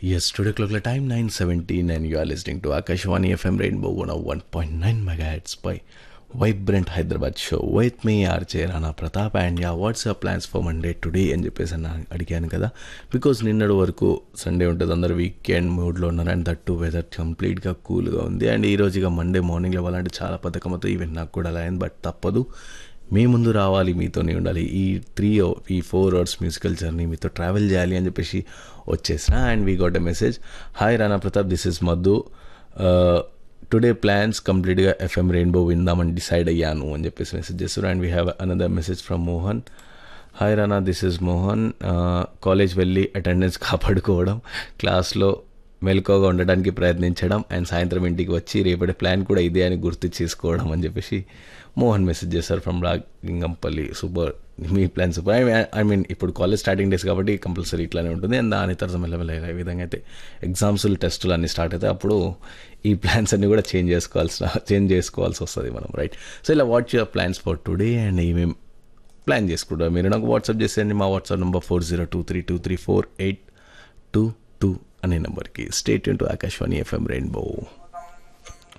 Yes, today clock the time 9.17 and you are listening to Akashwani FM Rainbow 101.9 megahertz by Vibrant Hyderabad show with me RJ Rana Pratap and yeah, what's your plans for Monday today అని చెప్పేసి అన్న అడిగాను కదా because నిన్నటి వరకు Sunday ఉంటుంది అందరు weekend మూడ్లో ఉన్నారు అండ్ దట్ టు వెదర్ కంప్లీట్గా కూల్గా ఉంది అండ్ ఈ రోజు ఇక మండే మార్నింగ్ లేవాలంటే చాలా బద్ధకమతో ఈవెన్ నాకు కూడా అలా అయింది బట్ తప్పదు మీ ముందు రావాలి మీతోనే ఉండాలి ఈ త్రీ ఈ ఫోర్ అవర్స్ మ్యూజికల్ జర్నీ మీతో ట్రావెల్ చేయాలి అని చెప్పేసి వచ్చేసిన and we got a message hi Rana Pratap this is Madhu today plans కంప్లీట్గా ఎఫ్ఎం రెయిన్బో విందామని డిసైడ్ అయ్యాను అని చెప్పేసి మెసేజ్ చేస్తారు and we have another message from Mohan hi Rana this is Mohan college వెళ్ళి అటెండెన్స్ కాపాడుకోవడం క్లాస్లో మెలకువగా ఉండడానికి ప్రయత్నించడం అండ్ సాయంత్రం ఇంటికి వచ్చి రేపటి ప్లాన్ కూడా ఇదే అని గుర్తు చేసుకోవడం అని చెప్పేసి మోహన్ మెసేజ్ చేశారు ఫ్రమ్ రాగింగంపల్లి సూపర్ మీ plan super I I mean ఇప్పుడు కాలేజ్ స్టార్టింగ్ డేస్ కాబట్టి కంపల్సరీ ఇట్లానే ఉంటుంది అండ్ దాని తర్వాత మెల్లమెల్లగా ఈ విధంగా అయితే ఎగ్జామ్స్లు టెస్టులు అన్నీ స్టార్ట్ అయితే అప్పుడు ఈ ప్లాన్స్ అన్నీ కూడా చేంజ్ చేసుకోవాల్సిన చేంజ్ చేసుకోవాల్సి వస్తుంది మనం రైట్ సో ఇలా what your plans for today and ఏమేమి ప్లాన్ చేసుకుంటారు మీరు నాకు వాట్సాప్ చేసేయండి మా WhatsApp number four zero two three two three four eight two two అనే నెంబర్కి state to Akashvani FM rainbow